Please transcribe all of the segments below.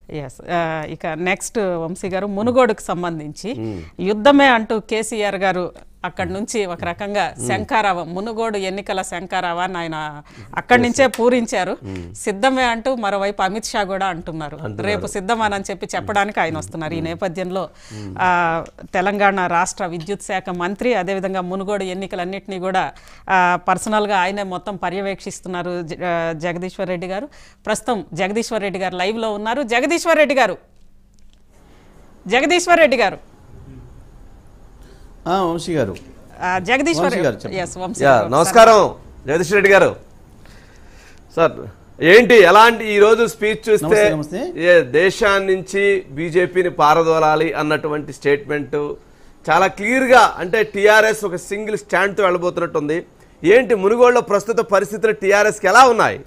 Yes ఇక next Vamsi గారు మునుగోడుకు సంబంధించి యుద్ధమే అంటూ కేసీఆర్ గారు అక్కడి నుంచి ఒక రకంగా శంకారావం మునుగోడు ఎన్నికల శంకారావాన్ని ఆయన అక్కడి నుంచే పూరించారు సిద్ధమే అంటూ మరోవైపు అమిత్ షా కూడా అంటున్నారు రేపు సిద్ధమని చెప్పి చెప్పడానికి ఆయన వస్తున్నారు ఈ నేపథ్యంలో ఆ, తెలంగాణ రాష్ట్ర విద్యుత్ శాఖ మంత్రి అదేవిధంగా మునుగోడు ఎన్నికలన్నింటినీ కూడా ఆ, పర్సనల్గా ఆయనే మొత్తం పర్యవేక్షిస్తున్నారు జ- ఆ, జగదీశ్వర్ రెడ్డి గారు ప్రస్తుతం జగదీశ్వర్ రెడ్డి గారు లైవ్లో ఉన్నారు జగదీశ్వర్ రెడ్డి గారు జగదీశ్వర్ రెడ్డి గారు ఆ, వంశీ గారు ఆ, జగదీశ్వర్ వంశీ గారు చెప్పండి. ఎస్ వంశీ యా గారు. నమస్కారం జగదీష్ రెడ్డి గారు సార్ ఏంటి ఎలాంటి ఈ రోజు స్పీచ్ చూస్తే నమస్తే, నమస్తే. ఏ దేశాన్ని నుంచి బీజేపీని పారదోలాలి అన్నటువంటి స్టేట్మెంట్ చాలా క్లియర్ గా అంటే టిఆర్ఎస్ ఒక సింగిల్ స్టాండ్ తో వెళ్ళబోతున్నట్టుంది ఏంటి మునుగోడులో ప్రస్తుత పరిస్థితులు టిఆర్ఎస్ కి ఎలా ఉన్నాయి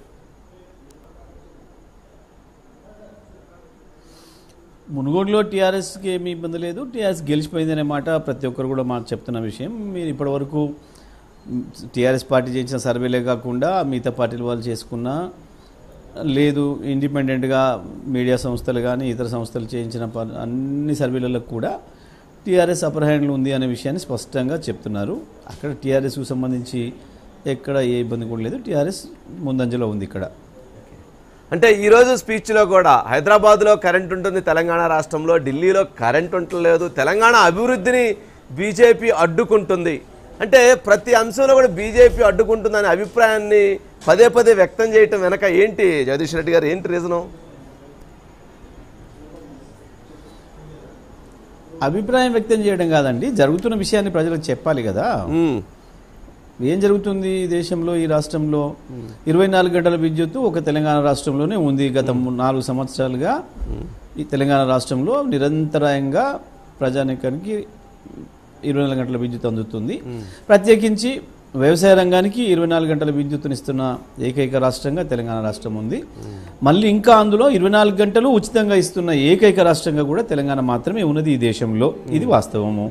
మునుగోడులో టీఆర్ఎస్కి ఏమీ ఇబ్బంది లేదు టీఆర్ఎస్ గెలిచిపోయిందనే మాట ప్రతి ఒక్కరు కూడా మాకు చెప్తున్న విషయం మీరు ఇప్పటివరకు టీఆర్ఎస్ పార్టీ చేసిన సర్వేలే కాకుండా మిగతా పార్టీల వాళ్ళు చేసుకున్న లేదు ఇండిపెండెంట్గా మీడియా సంస్థలు కానీ ఇతర సంస్థలు చేయించిన ప- అన్ని సర్వేలలో కూడా టీఆర్ఎస్ అప్పర్ హ్యాండ్లో ఉంది అనే విషయాన్ని స్పష్టంగా చెప్తున్నారు అక్కడ టీఆర్ఎస్కు సంబంధించి ఎక్కడ ఏ ఇబ్బంది కూడా లేదు టీఆర్ఎస్ ముందంజలో ఉంది ఇక్కడ అంటే ఈ రోజు స్పీచ్ లో కూడా హైదరాబాద్ లో కరెంట్ ఉంటుంది తెలంగాణ రాష్ట్రంలో ఢిల్లీలో కరెంట్ ఉండలేదు తెలంగాణ అభివృద్ధిని బీజేపీ అడ్డుకుంటుంది అంటే ప్రతి అంశంలో కూడా బీజేపీ అడ్డుకుంటుందనే అభిప్రాయాన్ని పదే పదే వ్యక్తం చేయటం వెనక ఏంటి జగదీష్ రెడ్డి గారు ఏంటి రీజను అభిప్రాయం వ్యక్తం చేయడం కాదండి జరుగుతున్న విషయాన్ని ప్రజలకు చెప్పాలి కదా మ్మ్. ఏం జరుగుతుంది ఈ దేశంలో ఈ రాష్ట్రంలో ఇరవై నాలుగు గంటల విద్యుత్తు ఒక తెలంగాణ రాష్ట్రంలోనే ఉంది గత ము- నాలుగు సంవత్సరాలుగా ఈ తెలంగాణ రాష్ట్రంలో నిరంతరాయంగా ప్రజానికానికి ఇరవై నాలుగు గంటల విద్యుత్ అందుతుంది ప్రత్యేకించి వ్యవసాయ రంగానికి ఇరవై నాలుగు గంటల విద్యుత్తునిస్తున్న ఏకైక రాష్ట్రంగా తెలంగాణ రాష్ట్రం ఉంది మళ్ళీ ఇంకా అందులో ఇరవై నాలుగు గంటలు ఉచితంగా ఇస్తున్న ఏకైక రాష్ట్రంగా కూడా తెలంగాణ మాత్రమే ఉన్నది ఈ దేశంలో ఇది వాస్తవము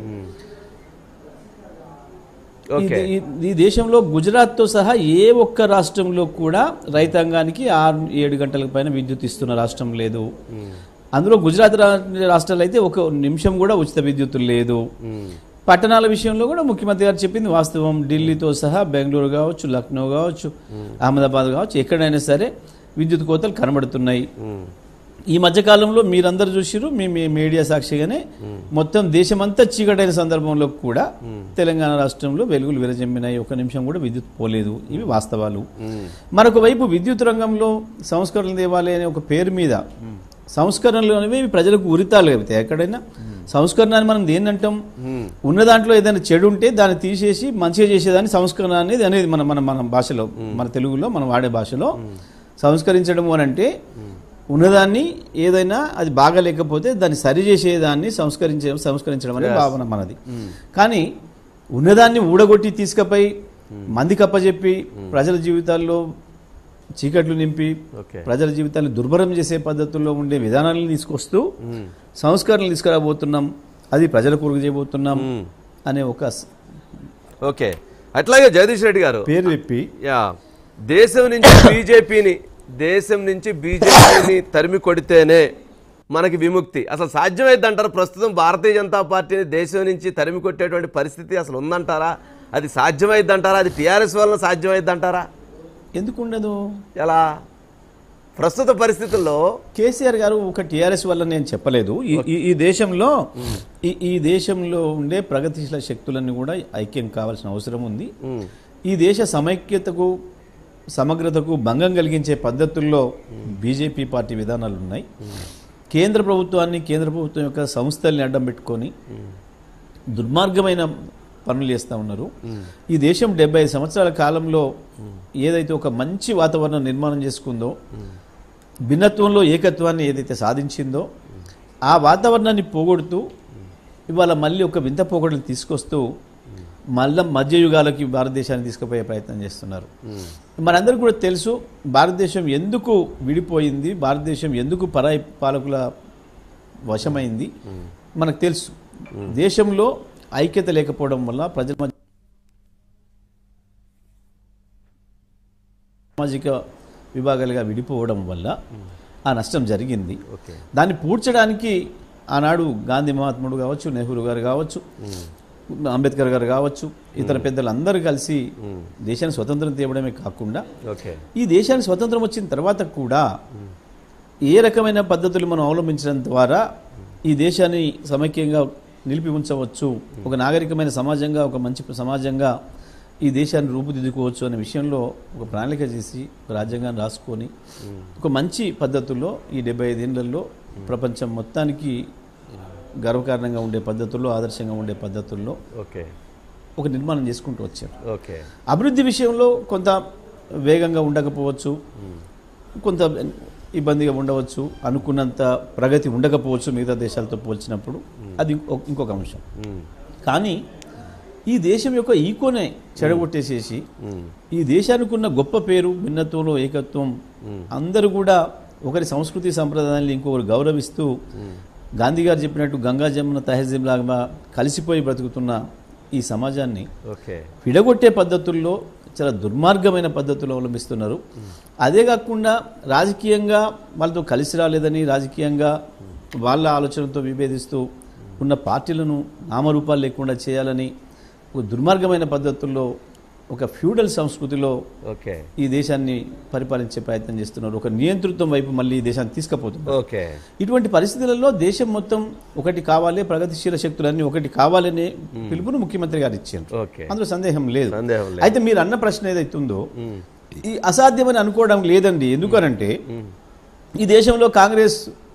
ఓకే ఈ- ఈ- ఈ దేశంలో గుజరాత్తో సహా ఏ ఒక్క రాష్ట్రంలో కూడా రైతాంగానికి ఆరు ఏడు గంటల పైన విద్యుత్ ఇస్తున్న రాష్ట్రం లేదు అందులో గుజరాత్ రా- రాష్ట్రాలు అయితే ఒక నిమిషం కూడా ఉచిత విద్యుత్ లేదు పట్టణాల విషయంలో కూడా ముఖ్యమంత్రి గారు చెప్పింది వాస్తవం ఢిల్లీతో సహా బెంగళూరు కావచ్చు లక్నో కావచ్చు అహ్మదాబాద్ కావచ్చు ఎక్కడైనా సరే విద్యుత్ కోతలు కనబడుతున్నాయి మ్మ్. ఈ మధ్యకాలంలో మీరందరూ చూసిరు మీ మీ మీడియా సాక్షిగానే మొత్తం దేశమంతా చీకటైన సందర్భంలో కూడా తెలంగాణ రాష్ట్రంలో వెలుగులు విరజమ్మినాయి ఒక నిమిషం కూడా విద్యుత్ పోలేదు ఇవి వాస్తవాలు మరొక వైపు విద్యుత్ రంగంలో సంస్కరణలు తేవాలి అనే ఒక పేరు మీద సంస్కరణలు అనేవి ప్రజలకు ఉరితాలు అవుతాయి ఎక్కడైనా సంస్కరణ అని మనం దేన్నంటాం ఉన్న దాంట్లో ఏదైనా చెడు ఉంటే దాన్ని తీసేసి మంచిగా చేసేదాన్ని సంస్కరణ అనేది అనేది మన మన మన భాషలో మన తెలుగులో మనం వాడే భాషలో సంస్కరించడం అని అంటే ఉన్నదాన్ని ఏదైనా అది బాగా లేకపోతే దాన్ని సరి చేసేదాన్ని సంస్కరించే సంస్కరించడం అనే భావన మనది కానీ ఉన్నదాన్ని ఊడగొట్టి తీసుకపోయి మంది కప్పజెప్పి ప్రజల జీవితాల్లో చీకట్లు నింపి ఓకే ప్రజల జీవితాన్ని దుర్భరం చేసే పద్ధతుల్లో ఉండే విధానాలను తీసుకొస్తూ సంస్కరణలు తీసుకురాబోతున్నాం అది ప్రజల కొరకు చేయబోతున్నాం అనే ఒక స్- ఓకే అట్లాగే జగదీష్ రెడ్డి గారు పేరు చెప్పి యా దేశం నుంచి బీజేపీని దేశం నుంచి బీజేపీని తరిమి కొడితేనే మనకి విముక్తి అసలు సాధ్యమైంది అంటారా ప్రస్తుతం భారతీయ జనతా పార్టీని దేశం నుంచి తరిమి కొట్టేటువంటి పరిస్థితి అసలు ఉందంటారా అది సాధ్యమైంది అంటారా అది టీఆర్ఎస్ వలన సాధ్యమైంది అంటారా ఎందుకు ఉండదు ఎలా ప్రస్తుత పరిస్థితుల్లో కేసీఆర్ గారు ఒక టీఆర్ఎస్ వల్ల నేను చెప్పలేదు ఈ- ఈ- ఈ దేశంలో ఈ ఈ దేశంలో ఉండే ప్రగతిశీల శక్తులన్నీ కూడా ఐక్యం కావాల్సిన అవసరం ఉంది ఈ దేశ సమైక్యతకు సమగ్రతకు భంగం కలిగించే పద్ధతుల్లో బీజేపీ పార్టీ విధానాలు ఉన్నాయి కేంద్ర ప్రభుత్వాన్ని కేంద్ర ప్రభుత్వం యొక్క సంస్థల్ని అడ్డం పెట్టుకొని దుర్మార్గమైన పనులు చేస్తూ ఉన్నారు ఈ దేశం డెబ్బై ఐదు సంవత్సరాల కాలంలో ఏదైతే ఒక మంచి వాతావరణం నిర్మాణం చేసుకుందో భిన్నత్వంలో ఏకత్వాన్ని ఏదైతే సాధించిందో ఆ వాతావరణాన్ని పోగొడుతూ ఇవాళ మళ్ళీ ఒక వింత పోగొడులు తీసుకొస్తూ మళ్ళా మధ్యయుగాలకి భారతదేశాన్ని తీసుకుపోయే ప్రయత్నం చేస్తున్నారు మనందరికీ కూడా తెలుసు భారతదేశం ఎందుకు విడిపోయింది భారతదేశం ఎందుకు పరాయి పాలకుల వశమైంది మనకు తెలుసు దేశంలో ఐక్యత లేకపోవడం వల్ల ప్రజల మధ్య సామాజిక విభాగాలుగా విడిపోవడం వల్ల ఆ నష్టం జరిగింది ఓకే దాన్ని పూడ్చడానికి ఆనాడు గాంధీ మహాత్ముడు కావచ్చు నెహ్రూ గారు కావచ్చు అంబేద్కర్ గారు కావచ్చు ఇతర పెద్దలు అందరూ కలిసి దేశానికి స్వతంత్రం తేవడమే కాకుండా ఓకే ఈ దేశానికి స్వతంత్రం వచ్చిన తర్వాత కూడా ఏ రకమైన పద్ధతులు మనం అవలంబించడం ద్వారా ఈ దేశాన్ని సమైక్యంగా నిలిపి ఉంచవచ్చు ఒక నాగరికమైన సమాజంగా ఒక మంచి సమాజంగా ఈ దేశాన్ని రూపుదిద్దుకోవచ్చు అనే విషయంలో ఒక ప్రణాళిక చేసి ఒక రాజ్యాంగాన్ని రాసుకొని ఒక మంచి పద్ధతుల్లో ఈ డెబ్బై ఐదేళ్లలో ప్రపంచం మొత్తానికి గర్వకారణంగా ఉండే పద్ధతుల్లో ఆదర్శంగా ఉండే పద్ధతుల్లో ఓకే ఒక నిర్మాణం చేసుకుంటూ వచ్చారు ఓకే అభివృద్ధి విషయంలో కొంత వేగంగా ఉండకపోవచ్చు కొంత ఇబ్బందిగా ఉండవచ్చు అనుకున్నంత ప్రగతి ఉండకపోవచ్చు మిగతా దేశాలతో పోల్చినప్పుడు అది ఇంకో- ఇంకొక అంశం మ్మ్. కానీ ఈ దేశం యొక్క ఈకోనే చెడగొట్టేసేసి ఈ దేశానికి ఉన్న గొప్ప పేరు భిన్నత్వంలో ఏకత్వం అందరూ కూడా ఒకరి సంస్కృతి సంప్రదాయాన్ని ఇంకొకరు గౌరవిస్తూ గాంధీ గారు చెప్పినట్టు గంగా జమున తహజీబ్ లాగా కలిసిపోయి బ్రతుకుతున్న ఈ సమాజాన్ని ఓకే విడగొట్టే పద్ధతుల్లో చాలా దుర్మార్గమైన పద్ధతులు అవలంబిస్తున్నారు అదే కాకుండా రాజకీయంగా వాళ్ళతో కలిసి రాలేదని రాజకీయంగా వాళ్ళ ఆలోచనతో విభేదిస్తూ ఉన్న పార్టీలను నామరూపాలు లేకుండా చేయాలని ఒక దుర్మార్గమైన పద్ధతుల్లో ఒక ఫ్యూడల్ సంస్కృతిలో ఓకే ఈ దేశాన్ని పరిపాలించే ప్రయత్నం చేస్తున్నారు ఒక నియంతృత్వం వైపు మళ్ళీ ఈ దేశాన్ని తీసుకుపోతున్నారు ఓకే ఇటువంటి పరిస్థితులలో దేశం మొత్తం ఒకటి కావాలి ప్రగతిశీల శక్తులన్నీ ఒకటి కావాలనే పిలుపును ముఖ్యమంత్రి గారు ఇచ్చారు ఓకే అందులో సందేహం లేదు సందేహం లేదు అయితే మీరు అన్న ప్రశ్న ఏదైతే ఉందో ఈ అసాధ్యమని అనుకోవడం లేదండి ఎందుకనంటే ఈ దేశంలో కాంగ్రెస్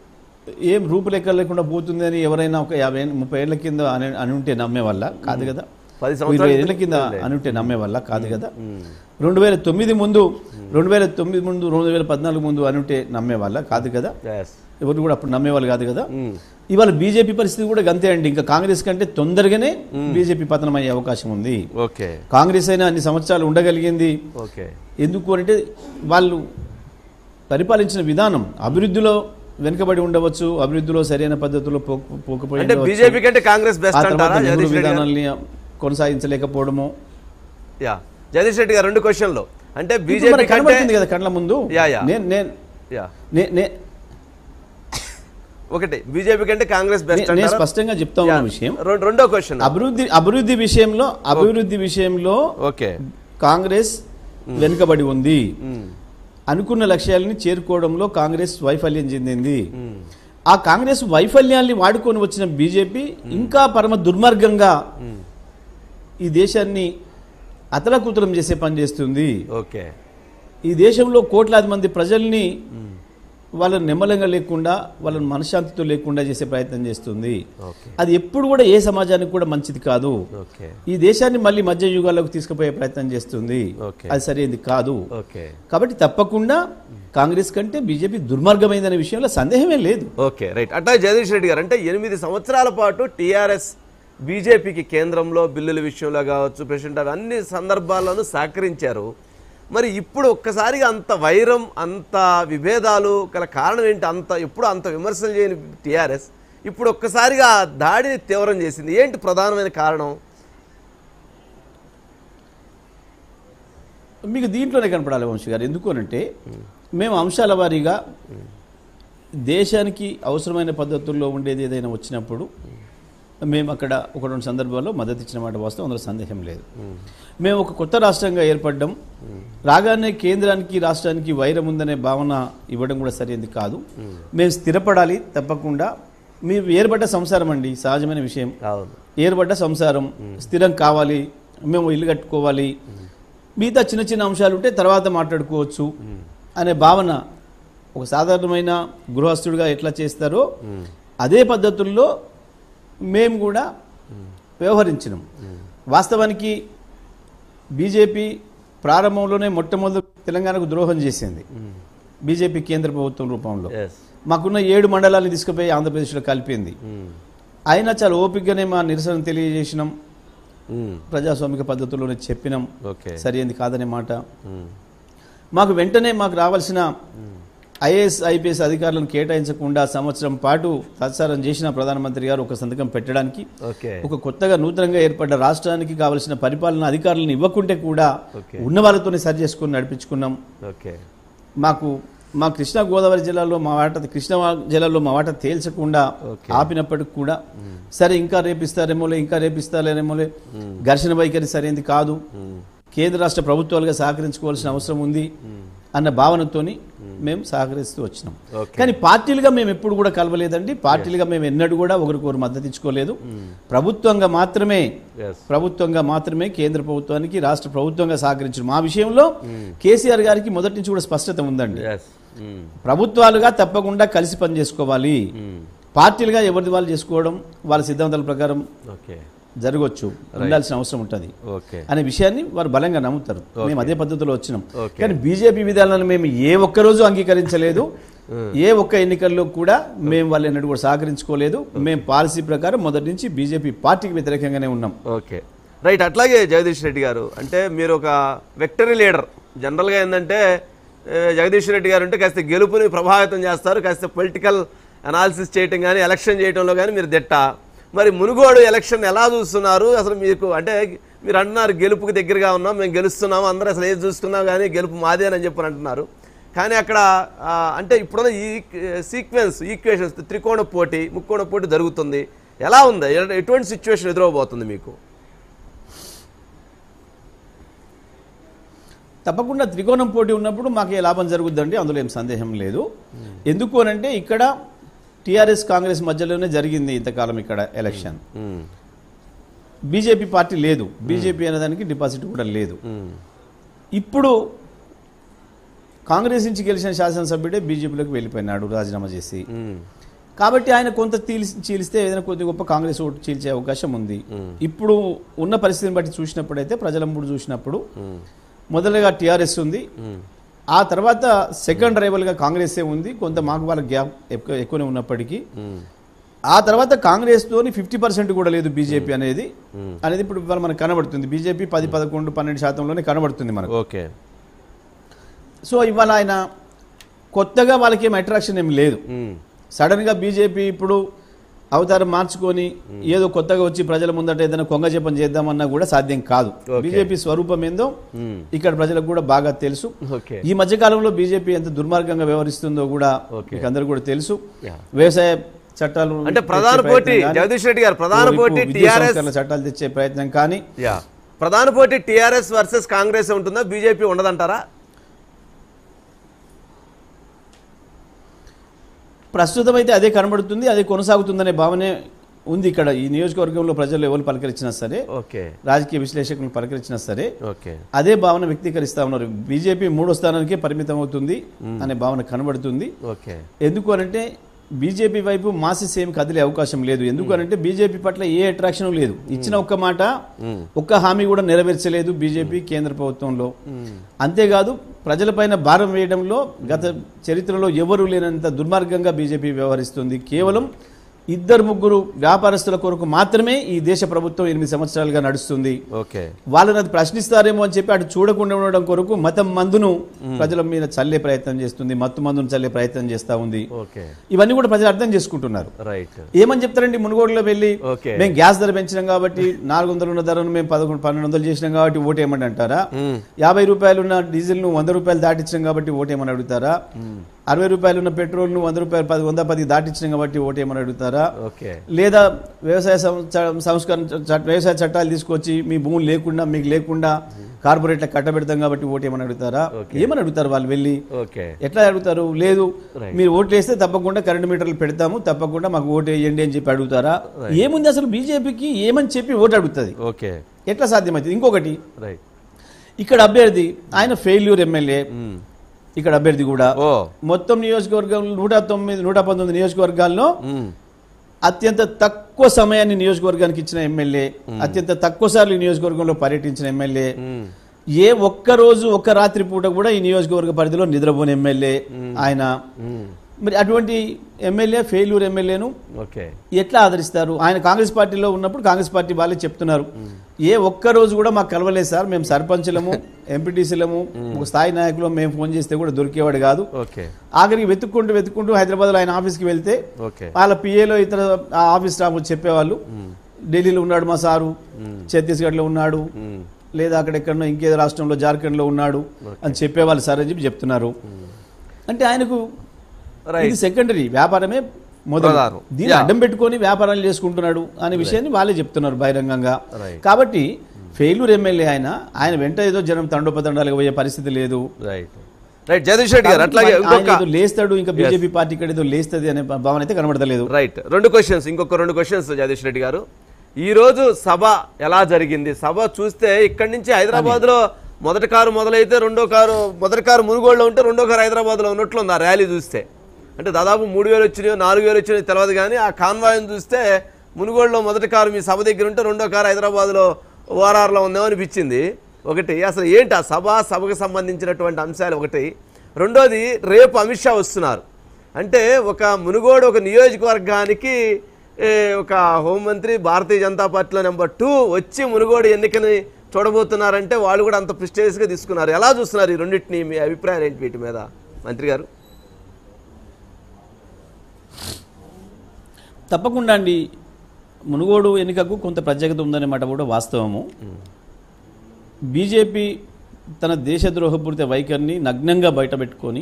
ఏం రూపురేఖ లేకుండా పోతుందని ఎవరైనా ఒక యాభై ఏళ్ళ- ముప్పై ఏళ్ల కింద అని అని ఉంటే నమ్మే వల్ల కాదు కదా పది ఇరవై సంవత్సరాల ఏళ్ల కింద అని ఉంటే నమ్మే వల్ల కాదు కదా రెండు వేల తొమ్మిది ముందు రెండు వేల తొమ్మిది ముందు రెండు వేల పద్నాలుగు ముందు అని ఉంటే నమ్మే వల్ల కాదు కదా ఎస్ ఎవరు కూడా అప్పుడు నమ్మేవాళ్ళు కాదు కదా ఇవాళ బీజేపీ పరిస్థితి కూడా గంతే అండి ఇంకా కాంగ్రెస్ కంటే తొందరగానే బీజేపీ పతనం అయ్యే అవకాశం ఉంది ఓకే కాంగ్రెస్ అయినా అన్ని సంవత్సరాలు ఉండగలిగింది ఓకే ఎందుకు అంటే వాళ్ళు పరిపాలించిన విధానం అభివృద్ధిలో వెనుకబడి ఉండవచ్చు అభివృద్ధిలో సరైన పద్ధతిలో పోక- పోకపోయి అంటే ఉండవచ్చు. బీజేపీ కంటే కాంగ్రెస్ ఆ బెస్ట్ తర్వాత అంటారా నెహ్రూ జగదీష్ రెడ్డి గారు? విధానాల్ని కొనసాగించలేకపోవడము యా జగదీష్ రెడ్డి గారు రెండు క్వశ్చన్లు అంటే ఇప్పుడు బీజేపీ మనకు కంటే కనబడుతుంది కదా కళ్ళ ముందు యా, యా. నేను నేను యా నే- నే- ఒకటి బీజేపీ కంటే కాంగ్రెస్ బెస్ట్ నేను అంటారా స్పష్టంగా చెప్తా ఉన్న విషయం రెండు- రెండో క్వశ్చన్ అభివృద్ధి అభివృద్ధి విషయంలో అభివృద్ధి విషయంలో ఓకే కాంగ్రెస్ వెనుకబడి ఉంది అనుకున్న లక్ష్యాలని చేరుకోవడంలో కాంగ్రెస్ వైఫల్యం చెందింది ఆ కాంగ్రెస్ వైఫల్యాల్ని వాడుకొని వచ్చిన బీజేపీ ఇంకా పరమ దుర్మార్గంగా ఈ దేశాన్ని అతలకుతలం చేసే పని చేస్తుంది ఓకే ఈ దేశంలో కోట్లాది మంది ప్రజల్ని వాళ్ళని నిమ్మలంగా లేకుండా వాళ్ళని మనశ్శాంతితో లేకుండా చేసే ప్రయత్నం చేస్తుంది ఓకే అది ఎప్పుడు కూడా ఏ సమాజానికి కూడా మంచిది కాదు ఓకే ఈ దేశాన్ని మళ్ళీ మధ్య యుగాల్లోకి తీసుకుపోయే ప్రయత్నం చేస్తుంది ఓకే. అది సరైనది కాదు ఓకే కాబట్టి తప్పకుండా కాంగ్రెస్ కంటే బీజేపీ దుర్మార్గమైందనే విషయంలో సందేహమే లేదు ఓకే రైట్ అట్టా జగదీష్ రెడ్డి గారు అంటే ఎనిమిది సంవత్సరాల పాటు టీఆర్ఎస్ బీజేపీకి కేంద్రంలో బిల్లుల విషయంలో కావచ్చు ప్రెసిడెంట్ అవి అన్ని సందర్భాల్లోనూ సహకరించారు మరి ఇప్పుడు ఒక్కసారిగా అంత వైరం అంత విభేదాలు గల కారణం ఏంటి అంత ఎప్పుడు అంత విమర్శలు చేయని టీఆర్ఎస్ ఇప్పుడు ఒక్కసారిగా ఆ దాడిని తీవ్రం చేసింది ఏంటి ప్రధానమైన కారణం మీకు దీంట్లోనే కనపడాలి వంశీ గారు ఎందుకు అనంటే మేము అంశాల వారీగా దేశానికి అవసరమైన పద్ధతుల్లో ఉండేది ఏదైనా వచ్చినప్పుడు మేము అక్కడ ఒక రెండు సందర్భాల్లో మద్దతు ఇచ్చిన మాట వాస్తవం అందులో సందేహం లేదు మేము ఒక కొత్త రాష్ట్రంగా ఏర్పడ్డం రాగానే కేంద్రానికి రాష్ట్రానికి వైరం ఉందనే భావన ఇవ్వడం కూడా సరైనది కాదు మేము స్థిరపడాలి తప్పకుండా మీరు ఏర్పడ్డ సంసారం అండి సహజమైన విషయం అవును ఏర్పడ్డ సంసారం స్థిరం కావాలి మేము ఇల్లు కట్టుకోవాలి మిగతా చిన్న చిన్న అంశాలు ఉంటే తర్వాత మాట్లాడుకోవచ్చు అనే భావన ఒక సాధారణమైన గృహస్థుడిగా ఎట్లా చేస్తారో అదే పద్ధతుల్లో మేము కూడా వ్యవహరించినాం వాస్తవానికి బీజేపీ ప్రారంభంలోనే మొట్టమొదటి తెలంగాణకు ద్రోహం చేసింది బీజేపీ కేంద్ర ప్రభుత్వం రూపంలో ఎస్ మాకున్న ఏడు మండలాన్ని తీసుకుపోయి ఆంధ్రప్రదేశ్లో కలిపింది అయినా చాలా ఓపికగానే మా నిరసన తెలియజేసినాం ప్రజాస్వామిక పద్ధతుల్లోనే చెప్పినాం ఓకే సరైనది కాదనే మాట మాకు వెంటనే మాకు రావాల్సిన ఐఏఎస్ ఐపీఎస్ అధికారులను కేటాయించకుండా సంవత్సరం పాటు తత్సారం చేసిన ప్రధానమంత్రి గారు ఒక సంతకం పెట్టడానికి ఓకే ఒక కొత్తగా నూతనంగా ఏర్పడ్డ రాష్ట్రానికి కావలసిన పరిపాలన అధికారులను ఇవ్వకుంటే కూడా ఓకే. ఉన్న వాళ్ళతోనే సరి చేసుకుని నడిపించుకున్నాం ఓకే మాకు మా కృష్ణా గోదావరి జిల్లాలో మా వాట కృష్ణా జిల్లాలో మా వాట తేల్చకుండా ఆపినప్పటికి కూడా సరే ఇంకా రేపిస్తారేమోలే ఇంకా రేపిస్తారేమోలే ఘర్షణ వైఖరి సరైనది కాదు కేంద్ర రాష్ట్ర ప్రభుత్వాలుగా సహకరించుకోవాల్సిన అవసరం ఉంది అన్న భావనతోని మేము సహకరిస్తూ వచ్చినాం Okay. కానీ పార్టీలుగా మేము ఎప్పుడు కూడా కలవలేదండి పార్టీలుగా మేము ఎన్నడూ కూడా ఒకరికొకరు మద్దతు ఇచ్చుకోలేదు ప్రభుత్వంగా మాత్రమే ఎస్ ప్రభుత్వంగా మాత్రమే కేంద్ర ప్రభుత్వానికి రాష్ట్ర ప్రభుత్వంగా సహకరించారు మా విషయంలో కేసీఆర్ గారికి మొదటి నుంచి కూడా స్పష్టత ఉందండి ఎస్ ప్రభుత్వాలుగా తప్పకుండా కలిసి పనిచేసుకోవాలి పార్టీలుగా ఎవరిది వాళ్ళు చేసుకోవడం వాళ్ళ సిద్ధాంతాల ప్రకారం ఓకే జరగవచ్చు ఉండాల్సిన అవసరం ఉంటుంది ఓకే అనే విషయాన్ని వారు బలంగా నమ్ముతారు మేము అదే పద్ధతిలో వచ్చినాం Okay. కానీ బీజేపీ విధానాలను మేము ఏ ఒక్క రోజు అంగీకరించలేదు ఏ ఒక్క ఎన్నికల్లో కూడా మేము వాళ్ళు ఎన్నడూ కూడా సహకరించుకోలేదు మేము పాలసీ ప్రకారం మొదటి నుంచి బీజేపీ పార్టీకి వ్యతిరేకంగానే ఉన్నాం ఓకే రైట్ అట్లాగే జగదీష్ రెడ్డి గారు అంటే మీరు ఒక వెక్టరీ లీడర్ జనరల్గా ఏంటంటే ఏ, జగదీష్ రెడ్డి గారు అంటే కాస్త గెలుపుని ప్రభావితం చేస్తారు కాస్త పొలిటికల్ అనాలిసిస్ చేయటం కానీ ఎలక్షన్ చేయటంలో కానీ మీరు దిట్ట మరి మునుగోడు ఎలక్షన్ ఎలా చూస్తున్నారు అసలు మీకు అంటే మీరు అంటున్నారు గెలుపుకి దగ్గరగా ఉన్నాం మేము గెలుస్తున్నాము అందరూ అసలు ఏది చూసుకున్నాం కానీ గెలుపు మాదే అని చెప్పి అంటున్నారు కానీ అక్కడ ఆ, అంటే ఇప్పుడున్న ఈ సీక్వెన్స్ ఈక్వేషన్స్ త్రికోణ పోటీ ముక్కోణ పోటీ జరుగుతుంది ఎలా ఉంది ఎ- ఎటువంటి సిచ్యువేషన్ ఎదురవబోతుంది మీకు తప్పకుండా త్రికోణం పోటీ ఉన్నప్పుడు మాకు ఏ లాభం జరుగుద్దండి అందులో ఏం సందేహం లేదు ఎందుకు అనంటే ఇక్కడ టీఆర్ఎస్ కాంగ్రెస్ మధ్యలోనే జరిగింది ఇంతకాలం ఇక్కడ ఎలక్షన్ మ్మ్. బీజేపీ పార్టీ లేదు బీజేపీ అనేదానికి డిపాజిట్ కూడా లేదు మ్మ్. ఇప్పుడు కాంగ్రెస్ నుంచి గెలిచిన శాసనసభ్యుడే బీజేపీలోకి వెళ్ళిపోయినాడు రాజీనామా చేసి మ్మ్. కాబట్టి ఆయన కొంత తీల్చి చీలిస్తే ఏదైనా కొద్ది గొప్ప కాంగ్రెస్ ఓటు చీల్చే అవకాశం ఉంది ఇప్పుడు ఉన్న పరిస్థితిని బట్టి చూసినప్పుడైతే ప్రజల మూడు చూసినప్పుడు మ్మ్. మొదలుగా టీఆర్ఎస్ ఉంది మ్మ్. ఆ తర్వాత సెకండ్ రైవల్గా కాంగ్రెసే ఉంది కొంత మాకు వాళ్ళ గ్యాప్ ఎక్కువ ఎక్కువనే ఉన్నప్పటికీ మ్మ్. ఆ తర్వాత కాంగ్రెస్ తోని ఫిఫ్టీ పర్సెంట్ కూడా లేదు బీజేపీ అనేది అనేది ఇప్పుడు ఇవాళ మనకు కనబడుతుంది బీజేపీ పది పదకొండు పన్నెండు శాతంలోనే కనబడుతుంది మనకు ఓకే సో ఇవాళ ఆయన కొత్తగా వాళ్ళకి ఏం అట్రాక్షన్ ఏం లేదు మ్మ్. సడన్ గా బీజేపీ ఇప్పుడు అవతారం మార్చుకొని ఏదో కొత్తగా వచ్చి ప్రజల ముందట ఏదైనా కొంగ జపం చేద్దామన్నా కూడా సాధ్యం కాదు Okay. బీజేపీ స్వరూపం ఏందో మ్మ్. ఇక్కడ ప్రజలకు కూడా బాగా తెలుసు ఓకే ఈ మధ్య కాలంలో బీజేపీ ఎంత దుర్మార్గంగా వ్యవహరిస్తుందో కూడా Okay. మీకు అందరూ కూడా తెలుసు Yeah. వ్యవసాయ చట్టాలు అంటే ప్రధాన తెచ్చే పోటీ ప్రయత్నం కానీ, జగదీష్ రెడ్డి గారు ప్రధాన ఓవైపు పోటీ విద్యుత్ టీఆర్ఎస్ సంస్కరణల చట్టాలు తెచ్చే ప్రయత్నం కానీ యా ప్రధాన పోటీ టీఆర్ఎస్ వర్సెస్ కాంగ్రెస్ ఉంటుందా బీజేపీ ఉండదంటారా ప్రస్తుతం అయితే అదే కనబడుతుంది అదే కొనసాగుతుందనే భావనే ఉంది ఇక్కడ ఈ నియోజకవర్గంలో ప్రజలు ఎవరు పలకరించినా సరే ఓకే రాజకీయ విశ్లేషకులు పలకరించినా సరే ఓకే అదే భావన వ్యక్తీకరిస్తా ఉన్నారు బీజేపీ మూడో స్థానానికే పరిమితం అవుతుంది అనే భావన కనబడుతుంది ఓకే ఎందుకు అనంటే బీజేపీ వైపు మాసెస్ ఏమి కదిలే అవకాశం లేదు ఎందుకు అనంటే బీజేపీ పట్ల ఏ అట్రాక్షన్ లేదు ఇచ్చిన ఒక్క మాట ఒక్క హామీ కూడా నెరవేర్చలేదు బీజేపీ కేంద్ర ప్రభుత్వంలో అంతేకాదు ప్రజలపైన భారం వేయడంలో గత చరిత్రలో ఎవరు లేనంత దుర్మార్గంగా బీజేపీ వ్యవహరిస్తుంది కేవలం ఇద్దరు ముగ్గురు వ్యాపారస్తుల కొరకు మాత్రమే ఈ దేశ ప్రభుత్వం ఎనిమిది సంవత్సరాలుగా నడుస్తుంది ఓకే వాళ్ళని అది ప్రశ్నిస్తారేమో అని చెప్పి అటు చూడకుండా ఉండడం కొరకు మతం మందును ప్రజల మీద చల్లే ప్రయత్నం చేస్తుంది మత్తు మందును చల్లే ప్రయత్నం చేస్తా ఉంది ఓకే ఇవన్నీ కూడా ప్రజలు అర్థం చేసుకుంటున్నారు రైట్ ఏమని చెప్తారండి మునుగోడులో వెళ్ళి ఓకే మేము గ్యాస్ ధర పెంచినాం కాబట్టి నాలుగు వందలు ఉన్న ధరను మేము పదకొండు పన్నెండు వందలు చేసినాం కాబట్టి ఓటేయమని అంటారా యాభై రూపాయలు ఉన్న డీజిల్ ను వంద రూపాయలు దాటించాం కాబట్టి ఓటేయమని అడుగుతారా అరవై రూపాయలు ఉన్న పెట్రోల్ ను వంద రూపాయలు పది వంద పది దాటించాం కాబట్టి ఓటేయమని అడుగుతారా ఓకే లేదా వ్యవసాయ సం- చ- సంస్కరణ చ- వ్యవసాయ చట్టాలు తీసుకొచ్చి మీ భూములు లేకుండా మీకు లేకుండా కార్పొరేట్లకు కట్టబెడతాం కాబట్టి ఓటేయమని అడుగుతారా ఏమని అడుగుతారు వాళ్ళు వెళ్ళి ఓకే ఎట్లా అడుగుతారు లేదు Right. మీరు ఓట్లు వేస్తే తప్పకుండా కరెంటు మీటర్లు పెడతాము తప్పకుండా మాకు ఓటు వేయండి అని చెప్పి అడుగుతారా ఏముంది అసలు బీజేపీకి ఏమని చెప్పి ఓటు అడుగుతుంది ఓకే ఎట్లా సాధ్యమవుతుంది ఇంకొకటి రైట్ ఇక్కడ అభ్యర్థి ఆయన ఫెయిల్యూర్ ఎమ్మెల్యే ఇక్కడ అభ్యర్థి కూడా ఓ మొత్తం నియోజకవర్గంలో నూట తొమ్మిది నూట పంతొమ్మిది నియోజకవర్గాల్లో మ్మ్. అత్యంత తక్కువ సమయాన్ని నియోజకవర్గానికి ఇచ్చిన ఎమ్మెల్యే అత్యంత తక్కువ సార్లు ఈ నియోజకవర్గంలో పర్యటించిన ఎమ్మెల్యే మ్మ్. ఏ ఒక్క రోజు ఒక్క రాత్రి పూట కూడా ఈ నియోజకవర్గ పరిధిలో నిద్రపోని ఎమ్మెల్యే ఆయన మ్మ్. మరి అటువంటి ఎమ్మెల్యే ఫెయిల్యూర్ ఎమ్మెల్యేను ఓకే ఎట్లా ఆదరిస్తారు ఆయన కాంగ్రెస్ పార్టీలో ఉన్నప్పుడు కాంగ్రెస్ పార్టీ వాళ్ళే చెప్తున్నారు ఏ ఒక్క రోజు కూడా మాకు కలవలేదు సార్ మేము సర్పంచులము ఎంపీటీసీలము ఒక స్థాయి నాయకులు మేము ఫోన్ చేస్తే కూడా దొరికేవాడు కాదు ఓకే ఆఖరికి వెతుక్కుంటూ వెతుక్కుంటూ హైదరాబాద్లో ఆయన ఆఫీస్కి వెళ్తే ఓకే వాళ్ళ పిఏలో ఇతర ఆ ఆఫీస్ స్టాఫ్ వచ్చి చెప్పేవాళ్ళు ఢిల్లీలో ఉన్నాడు మా సారు ఛత్తీస్గఢ్లో ఉన్నాడు మ్మ్. లేదా అక్కడెక్కడో ఇంకేదో రాష్ట్రంలో జార్ఖండ్లో ఉన్నాడు అని చెప్పేవాళ్ళు సార్ అని చెప్పి చెప్తున్నారు అంటే ఆయనకు Right. ఇది సెకండరీ వ్యాపారమే మొదలు ప్రధానం. దీన్ని Yeah. అడ్డం పెట్టుకొని వ్యాపారాలు చేసుకుంటున్నాడు అనే విషయాన్ని వాళ్ళే చెప్తున్నారు బహిరంగంగా Right. కాబట్టి ఫెయిల్యూర్ ఎమ్మెల్యే ఆయన ఆయన వెంట ఏదో జనం తండోపతండాలకు పోయే పరిస్థితి లేదు రైట్ రైట్ జగదీష్ రెడ్డి గారు అట్లాగే ఆయన ఇంకొక ఏదో లేస్తాడు ఇంకా బీజేపీ పార్టీ ఇక్కడ ఏదో లేస్తుంది అనే భావన అయితే కనబడతలేదు రైట్ రెండు క్వశ్చన్స్ ఇంకొక రెండు క్వశ్చన్స్ జగదీష్ రెడ్డి గారు ఈ రోజు సభ ఎలా జరిగింది సభ చూస్తే ఇక్కడి నుంచి హైదరాబాద్ లో మొదటి కారు మొదలైతే రెండో కారు మొదటి కారు మునుగోడులో ఉంటే రెండో కారు హైదరాబాద్ లో ఉన్నట్లుంది ఆ ర్యాలీ చూస్తే అంటే దాదాపు మూడు వేలు వచ్చినాయో నాలుగు వేలు వచ్చినాయో తెలియదు కానీ ఆ కాన్వాయ్ని చూస్తే మునుగోడులో మొదటి కారు మీ సభ దగ్గర ఉంటే రెండో కారు హైదరాబాద్లో ఓఆర్ఆర్లో ఉందేమో అనిపించింది ఒకటి అసలు ఏంటి ఆ సభ సభకు సంబంధించినటువంటి అంశాలు ఒకటి రెండోది రేపు అమిత్ షా వస్తున్నారు అంటే ఒక మునుగోడు ఒక నియోజకవర్గానికి ఏ, ఒక హోంమంత్రి భారతీయ జనతా పార్టీలో నెంబర్ టూ వచ్చి మునుగోడు ఎన్నికని చూడబోతున్నారంటే వాళ్ళు కూడా అంత ప్రిస్టేజ్గా తీసుకున్నారు ఎలా చూస్తున్నారు ఈ రెండింటిని మీ అభిప్రాయం ఏంటి వీటి మీద మంత్రి గారు తప్పకుండా అండి మునుగోడు ఎన్నికకు కొంత ప్రత్యేకత ఉందనే మాట కూడా వాస్తవము బీజేపీ తన దేశద్రోహపూరిత వైఖరిని నగ్నంగా బయటపెట్టుకొని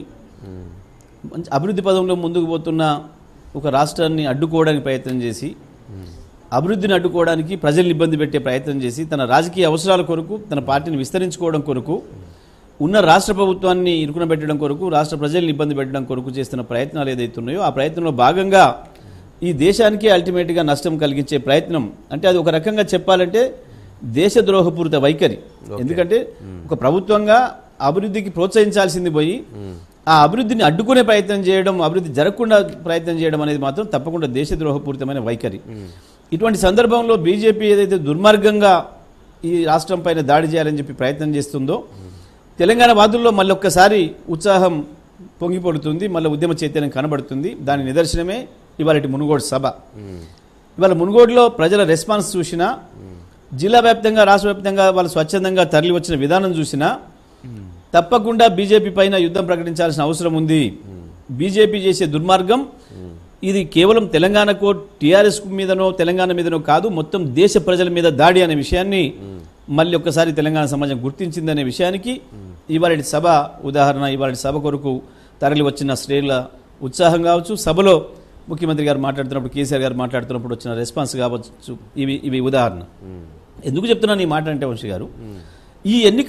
మంచి అభివృద్ధి పదంలో ముందుకు పోతున్న ఒక రాష్ట్రాన్ని అడ్డుకోవడానికి ప్రయత్నం చేసి అభివృద్ధిని అడ్డుకోవడానికి ప్రజల్ని ఇబ్బంది పెట్టే ప్రయత్నం చేసి తన రాజకీయ అవసరాల కొరకు తన పార్టీని విస్తరించుకోవడం కొరకు ఉన్న రాష్ట్ర ప్రభుత్వాన్ని ఇరుకున పెట్టడం కొరకు రాష్ట్ర ప్రజల్ని ఇబ్బంది పెట్టడం కొరకు చేస్తున్న ప్రయత్నాలు ఏదైతే ఉన్నాయో ఆ ప్రయత్నంలో భాగంగా ఈ దేశానికి అల్టిమేట్గా నష్టం కలిగించే ప్రయత్నం అంటే అది ఒక రకంగా చెప్పాలంటే దేశద్రోహపూరిత వైఖరి ఎందుకంటే ఒక ప్రభుత్వంగా అభివృద్ధికి ప్రోత్సహించాల్సింది పోయి ఆ అభివృద్ధిని అడ్డుకునే ప్రయత్నం చేయడం అభివృద్ధి జరగకుండా ప్రయత్నం చేయడం అనేది మాత్రం తప్పకుండా దేశద్రోహపూరితమైన వైఖరి ఇటువంటి సందర్భంలో బీజేపీ ఏదైతే దుర్మార్గంగా ఈ రాష్ట్రం పైన దాడి చేయాలని చెప్పి ప్రయత్నం చేస్తుందో తెలంగాణ వాదుల్లో మళ్ళీ ఒక్కసారి ఉత్సాహం పొంగిపడుతుంది మళ్ళీ ఉద్యమ చైతన్యం కనబడుతుంది దాని నిదర్శనమే ఇవాళ మునుగోడు సభ ఇవాళ మునుగోడులో ప్రజల రెస్పాన్స్ చూసినా జిల్లా వ్యాప్తంగా రాష్ట్ర వ్యాప్తంగా వాళ్ళు స్వచ్ఛందంగా తరలి వచ్చిన విధానం చూసినా తప్పకుండా బీజేపీ పైన యుద్ధం ప్రకటించాల్సిన అవసరం ఉంది బీజేపీ చేసే దుర్మార్గం ఇది కేవలం తెలంగాణకో టీఆర్ఎస్ మీదనో తెలంగాణ మీదనో కాదు మొత్తం దేశ ప్రజల మీద దాడి అనే విషయాన్ని మళ్ళీ ఒక్కసారి తెలంగాణ సమాజం గుర్తించిందనే విషయానికి ఇవాళ సభ ఉదాహరణ ఇవాళ సభ కొరకు తరలి వచ్చిన శ్రేణుల ఉత్సాహం కావచ్చు సభలో ముఖ్యమంత్రి గారు మాట్లాడుతున్నప్పుడు కేసీఆర్ గారు మాట్లాడుతున్నప్పుడు వచ్చిన రెస్పాన్స్ కావచ్చు ఇవి ఇవి ఉదాహరణ ఎందుకు చెప్తున్నాను ఈ మాట అంటే వంశీ గారు ఈ ఎన్నిక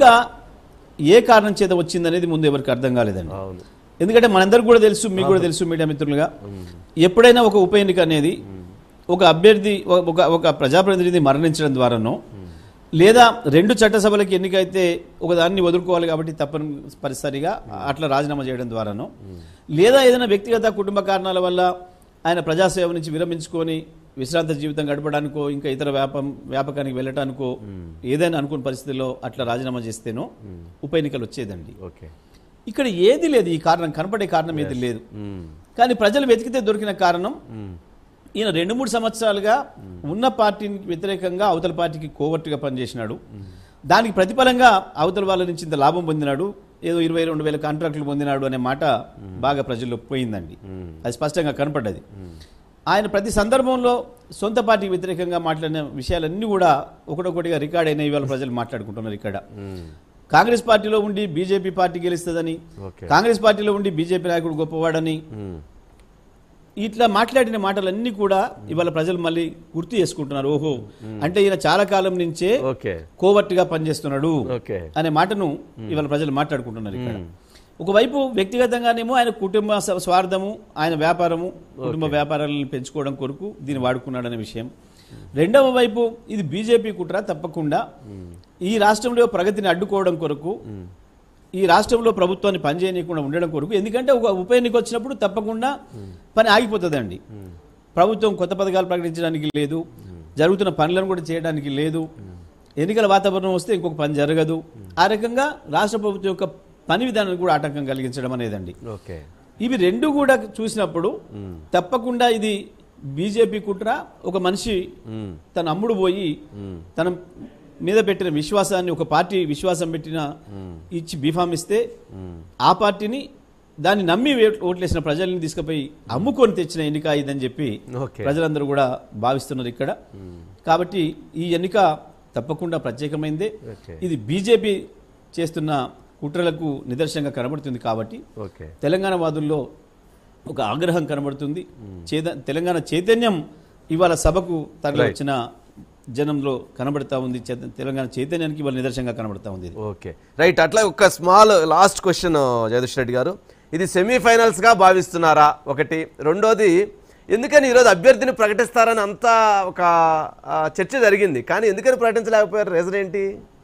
ఏ కారణం చేత వచ్చిందనేది ముందు ఎవరికి అర్థం కాలేదండి అవును ఎందుకంటే మనందరికి కూడా తెలుసు మీకు కూడా తెలుసు మీడియా మిత్రులుగా ఎప్పుడైనా ఒక ఉప ఎన్నిక అనేది ఒక అభ్యర్థి ఒక- ఒక ఒక ప్రజాప్రతినిధి మరణించడం ద్వారానో లేదా రెండు చట్టసభలకు ఎన్నిక అయితే ఒక దాన్ని వదులుకోవాలి కాబట్టి తప్పనిసరిగా అట్లా రాజీనామా చేయడం ద్వారానో లేదా ఏదైనా వ్యక్తిగత కుటుంబ కారణాల వల్ల ఆయన ప్రజాసేవ నుంచి విరమించుకొని విశ్రాంత జీవితం గడపడానికో ఇంకా ఇతర వ్యాపం వ్యాపకానికి వెళ్ళటానికో ఏదైనా అనుకున్న పరిస్థితుల్లో అట్లా రాజీనామా చేస్తేనో ఉప ఎన్నికలు వచ్చేదండి ఓకే ఇక్కడ ఏది లేదు ఈ కారణం కనపడే కారణం ఏది లేదు కానీ ప్రజలు వెతికితే దొరికిన కారణం ఈయన రెండు మూడు సంవత్సరాలుగా ఉన్న పార్టీకి వ్యతిరేకంగా అవతల పార్టీకి కోవర్టుగా పనిచేసినాడు దానికి ప్రతిఫలంగా అవతల వాళ్ళ నుంచి ఇంత లాభం పొందినాడు ఏదో ఇరవై రెండు వేల కాంట్రాక్టులు పొందినాడు అనే మాట బాగా ప్రజల్లో పోయిందండి అది స్పష్టంగా కనపడ్డది ఆయన ప్రతి సందర్భంలో సొంత పార్టీకి వ్యతిరేకంగా మాట్లాడిన విషయాలన్నీ కూడా ఒకటొకటిగా రికార్డ్ అయిన ఇవాళ ప్రజలు మాట్లాడుకుంటున్నారు ఇక్కడ కాంగ్రెస్ పార్టీలో ఉండి బీజేపీ పార్టీ గెలుస్తుందని ఓకే కాంగ్రెస్ పార్టీలో ఉండి బీజేపీ నాయకుడు గొప్పవాడని ఇట్లా మాట్లాడిన మాటలన్నీ కూడా ఇవాళ ప్రజలు మళ్ళీ గుర్తు చేసుకుంటున్నారు ఓహో అంటే ఈయన చాలా కాలం నుంచే ఓకే కోవర్ట్గా పనిచేస్తున్నాడు ఓకే అనే మాటను ఇవాళ ప్రజలు మాట్లాడుకుంటున్నారు ఇక్కడ ఒకవైపు వ్యక్తిగతంగానేమో ఆయన కుటుంబ స- స్వార్థము ఆయన వ్యాపారము కుటుంబ వ్యాపారాలను పెంచుకోవడం కొరకు దీన్ని వాడుకున్నాడనే విషయం రెండవ వైపు ఇది బీజేపీ కుట్ర తప్పకుండా ఈ రాష్ట్రంలో ప్రగతిని అడ్డుకోవడం కొరకు ఈ రాష్ట్రంలో ప్రభుత్వాన్ని పనిచేయనీయకుండా ఉండడం కొరకు ఎందుకంటే ఒక ఉప ఎన్నిక వచ్చినప్పుడు తప్పకుండా పని ఆగిపోతుందండి ప్రభుత్వం కొత్త పథకాలు ప్రకటించడానికి లేదు జరుగుతున్న పనులను కూడా చేయడానికి లేదు ఎన్నికల వాతావరణం వస్తే ఇంకొక పని జరగదు ఆ రకంగా రాష్ట్ర ప్రభుత్వం యొక్క పని విధానానికి కూడా ఆటంకం కలిగించడం అనేదండి ఓకే ఇవి రెండు కూడా చూసినప్పుడు తప్పకుండా ఇది బీజేపీ కుట్ర ఒక మనిషి తన అమ్ముడు పోయి తన మీద పెట్టిన విశ్వాసాన్ని ఒక పార్టీ విశ్వాసం పెట్టిన ఇచ్చి బీఫామ్ ఇస్తే ఆ పార్టీని దాన్ని నమ్మి వే- ఓట్లేసిన ప్రజల్ని తీసుకుపోయి అమ్ముకొని తెచ్చిన ఎన్నిక ఇదని చెప్పి ఓకే ప్రజలందరూ కూడా భావిస్తున్నారు ఇక్కడ కాబట్టి ఈ ఎన్నిక తప్పకుండా ప్రత్యేకమైందే ఓకే ఇది బీజేపీ చేస్తున్న కుట్రలకు నిదర్శనంగా కనబడుతుంది కాబట్టి ఓకే తెలంగాణ వాదుల్లో ఒక ఆగ్రహం కనబడుతుంది చేద తెలంగాణ చైతన్యం ఇవాళ సభకు తరలి వచ్చిన జనంలో కనబడతా ఉంది చేత- తెలంగాణ చైతన్యానికి ఇవాళ నిదర్శనంగా కనబడతా ఉంది ఇది. ఓకే రైట్ అట్లా ఒక small last question Jagadish Reddy గారు ఇది సెమీఫైనల్స్గా భావిస్తున్నారా ఒకటి రెండోది ఎందుకని ఈరోజు అభ్యర్థిని ప్రకటిస్తారని అంతా ఒక ఆ, చర్చ జరిగింది కానీ ఎందుకని ప్రకటించలేకపోయారు రీజన్ ఏంటి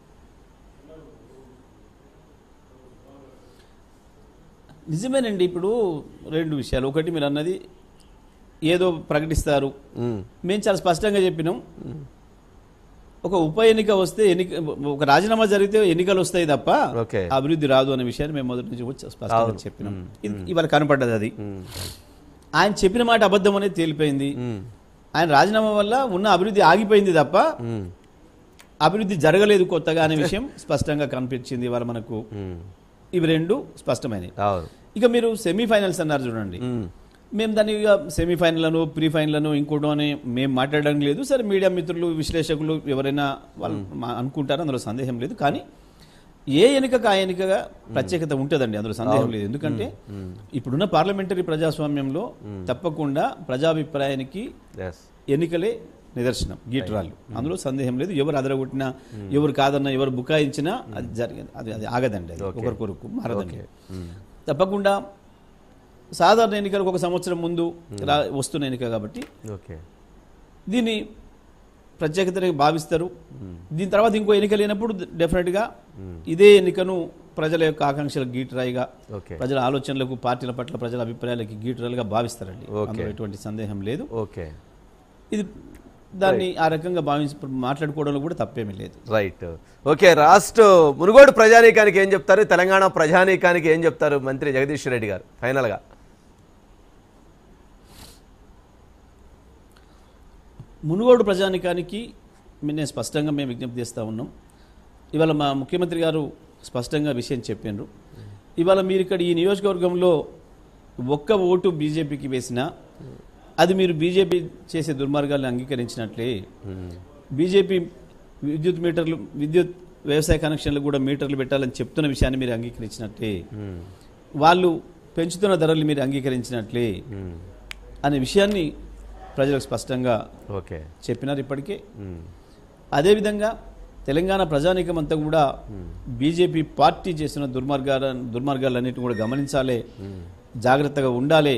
నిజమేనండి ఇప్పుడు రెండు విషయాలు ఒకటి మీరు అన్నది ఏదో ప్రకటిస్తారు మ్మ్. మేము చాలా స్పష్టంగా చెప్పినాం ఒక ఉప ఎన్నిక వస్తే ఎన్నిక ఒక రాజీనామా జరిగితే ఎన్నికలు వస్తాయి తప్ప ఓకే. అభివృద్ధి రాదు అనే విషయాన్ని మేము మొదటి నుంచి కూడా స్పష్టంగా చెప్పినాం ఇది ఇవాళ కనపడ్డది అది ఆయన చెప్పిన మాట అబద్ధం అనేది తేలిపోయింది ఆయన రాజీనామా వల్ల ఉన్న అభివృద్ధి ఆగిపోయింది తప్ప మ్మ్. అభివృద్ధి జరగలేదు కొత్తగా అనే విషయం స్పష్టంగా కనిపించింది ఇవాళ మనకు మ్మ్. ఇవి రెండు స్పష్టమైనవి అవును ఇక మీరు సెమీఫైనల్స్ అన్నారు చూడండి మ్మ్. మేము దాన్ని ఇక సెమీఫైనల్లను ప్రీ ఫైనల్లను ఇంకోటో అని మేము మాట్లాడడం లేదు సరే మీడియా మిత్రులు విశ్లేషకులు ఎవరైనా వాళ్ళు మా- అనుకుంటారు అందులో సందేహం లేదు కానీ ఏ ఎన్నికకు ఆ ఎన్నికగా ప్రత్యేకత ఉంటుందండి అందులో సందేహం లేదు ఎందుకంటే ఇప్పుడున్న పార్లమెంటరీ ప్రజాస్వామ్యంలో తప్పకుండా ప్రజాభిప్రాయానికి ఎస్ ఎన్నికలే నిదర్శనం గీటరాళ్ళు అందులో సందేహం లేదు ఎవరు అదరగొట్టినా ఎవరు కాదన్నా ఎవరు బుకాయించినా అది జరిగింది అది అది ఆగదండి అది ఒకరికొరకు మారదండి తప్పకుండా సాధారణ ఎన్నికలకు ఒక సంవత్సరం ముందు రా వస్తున్న ఎన్నిక కాబట్టి ఓకే దీన్ని ప్రత్యేకతగా భావిస్తారు దీని తర్వాత ఇంకో ఎన్నిక లేనప్పుడు డెఫినెట్గా ఇదే ఎన్నికను ప్రజల యొక్క ఆకాంక్షలకు గీటరాయిగా ఓకే ప్రజల ఆలోచనలకు పార్టీల పట్ల ప్రజల అభిప్రాయాలకి గీటరాలుగా భావిస్తారండి ఓకే. అందులో ఎటువంటి సందేహం లేదు ఓకే ఇది దాన్ని ఆ రకంగా భావించి మాట్లాడుకోవడంలో కూడా తప్పేమీ లేదు రైట్ ఓకే రాష్ట్ర మునుగోడు ప్రజానీకానికి ఏం చెప్తారు తెలంగాణ ప్రజానీకానికి ఏం చెప్తారు మంత్రి జగదీష్ రెడ్డి గారు ఫైనల్గా మునుగోడు ప్రజానికానికి మీ- నేను స్పష్టంగా మేము విజ్ఞప్తి చేస్తూ ఉన్నాం ఇవాళ మా ముఖ్యమంత్రి గారు స్పష్టంగా విషయం చెప్పినారు ఇవాళ మీరు ఇక్కడ ఈ నియోజకవర్గంలో ఒక్క ఓటు బీజేపీకి వేసినా అది మీరు బీజేపీ చేసే దుర్మార్గాలను అంగీకరించినట్లే బీజేపీ విద్యుత్ మీటర్లు విద్యుత్ వ్యవసాయ కనెక్షన్లు కూడా మీటర్లు పెట్టాలని చెప్తున్న విషయాన్ని మీరు అంగీకరించినట్లే వాళ్ళు పెంచుతున్న ధరలు మీరు అంగీకరించినట్లే అనే విషయాన్ని ప్రజలకు స్పష్టంగా ఓకే చెప్పినారు ఇప్పటికే అదేవిధంగా తెలంగాణ ప్రజానీకం అంతా కూడా బీజేపీ పార్టీ చేసిన దుర్మార్గాల దుర్మార్గాలన్నిటిని కూడా గమనించాలి జాగ్రత్తగా ఉండాలి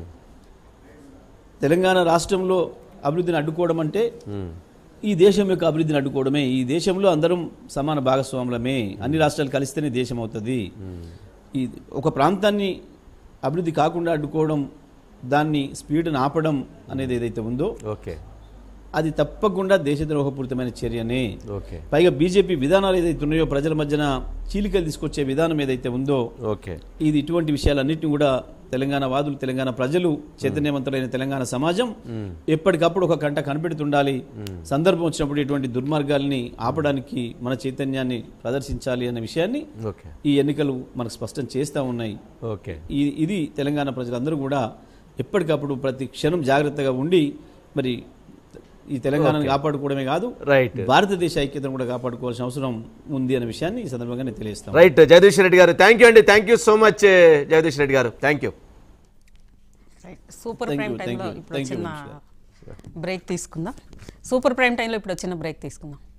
తెలంగాణ రాష్ట్రంలో అభివృద్ధిని అడ్డుకోవడం అంటే ఈ దేశం యొక్క అభివృద్ధిని అడ్డుకోవడమే ఈ దేశంలో అందరం సమాన భాగస్వాములమే అన్ని రాష్ట్రాలు కలిస్తేనే దేశం అవుతుంది ఈ ఒక ప్రాంతాన్ని అభివృద్ధి కాకుండా అడ్డుకోవడం దాన్ని స్పీడ్ని ఆపడం అనేది ఏదైతే ఉందో ఓకే అది తప్పకుండా దేశద్రోహపూరితమైన చర్యనే ఓకే పైగా బీజేపీ విధానాలు ఏదైతే ఉన్నాయో ప్రజల మధ్యన చీలికలు తీసుకొచ్చే విధానం ఏదైతే ఉందో ఓకే ఇది ఇటువంటి విషయాలన్నింటినీ కూడా తెలంగాణ వాదులు తెలంగాణ ప్రజలు చైతన్యవంతులైన తెలంగాణ సమాజం ఎప్పటికప్పుడు ఒక కంట కనిపెడుతుండాలి సందర్భం వచ్చినప్పుడు ఇటువంటి దుర్మార్గాల్ని ఆపడానికి మన చైతన్యాన్ని ప్రదర్శించాలి అనే విషయాన్ని ఓకే ఈ ఎన్నికలు మనకు స్పష్టం చేస్తూ ఉన్నాయి ఓకే ఈ- ఇది తెలంగాణ ప్రజలందరూ కూడా ఎప్పటికప్పుడు ప్రతి క్షణం జాగ్రత్తగా ఉండి మరి ఈ తెలంగాణను కాపాడుకోవడమే కాదు రైట్ భారతదేశ ఐక్యతను కూడా కాపాడుకోవాల్సిన అవసరం ఉంది అనే విషయాన్ని ఈ సందర్భంగా నేను తెలియజేస్తాను రైట్ జగదీష్ రెడ్డి గారు థ్యాంక్ యూ అండి thank you so much Jagadish Reddy గారు thank you super Thank prime you, thank టైంలో you, ఇప్పుడు thank you, చిన్న బ్రేక్ తీసుకుందాం సూపర్ ప్రైమ్ టైంలో ఇప్పుడు చిన్న బ్రేక్ తీసుకుందాం